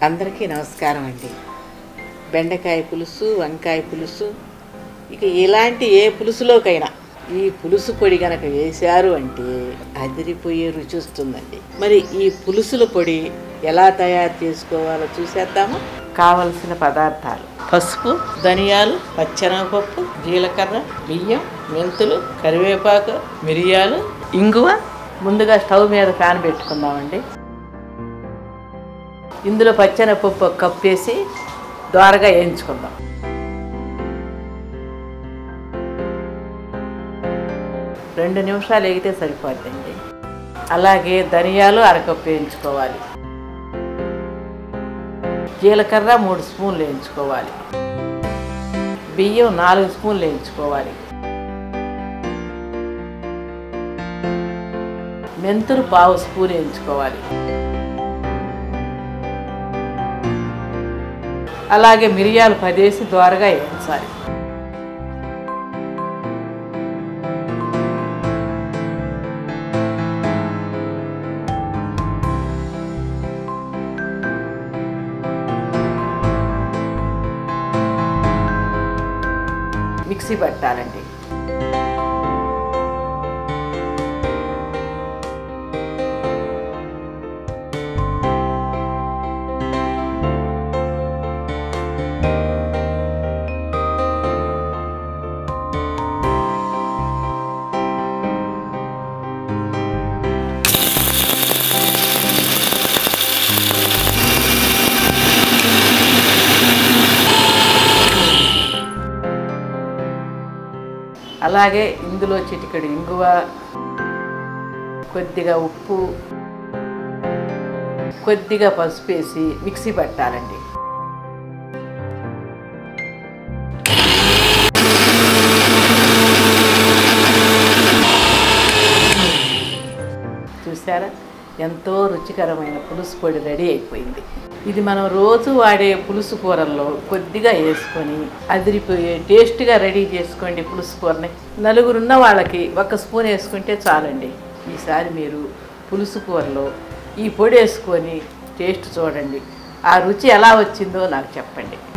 అందరికీ నమస్కారం అండి బెండకాయ పులుసు వంకాయ పులుసు ఇక ఇలాంటి ఏ పులుసులోకైనా ఈ పులుసు పొడి గనక వేశారు అంటే అదిరిపోయే రుచి వస్తుందండి మరి ఈ పులుసుల పొడి ఎలా తయారు చేసుకోవాలో చూసేద్దామా కావలసిన పదార్థాలు పసుపు ధనియాలు పచ్చెనగపప్పు జీలకర్ర బియ్యం మెంతులు కరివేపాకు మిరియాలు ఇంగువ ముందుగా స్టవ్ మీద ఫ్యాన్ పెట్టుకుందామండి ఇందులో పచ్చెనపప్పు ఒక కప్ వేసి దోరగా వేయించుకుందాం రెండు నిమిషాలు వేగితే సరిపోద్దండి అలాగే ధనియాలు అరకప్పు వేయించుకోవాలి జీలకర్ర మూడు స్పూన్లు వేయించుకోవాలి బియ్యం నాలుగు స్పూన్లు వేయించుకోవాలి మెంతులు పావు స్పూన్ వేయించుకోవాలి అలాగే మిరియాలు పదేసి దోరగా వేయించాలి మిక్సీ పట్టాలండి అలాగే ఇందులో చిటికెడు ఇంగువ కొద్దిగా ఉప్పు కొద్దిగా పసుపు వేసి మిక్సీ పట్టాలండి చూసారా ఎంతో రుచికరమైన పులుసు పొడి రెడీ అయిపోయింది ఇది మనం రోజు వాడే పులుసు కూరల్లో కొద్దిగా వేసుకొని అదిరిపోయే టేస్ట్గా రెడీ చేసుకోండి పులుసు కూరని నలుగురున్న వాళ్ళకి ఒక స్పూన్ వేసుకుంటే చాలండి ఈసారి మీరు పులుసు కూరలో ఈ పొడి వేసుకొని టేస్ట్ చూడండి ఆ రుచి ఎలా వచ్చిందో నాకు చెప్పండి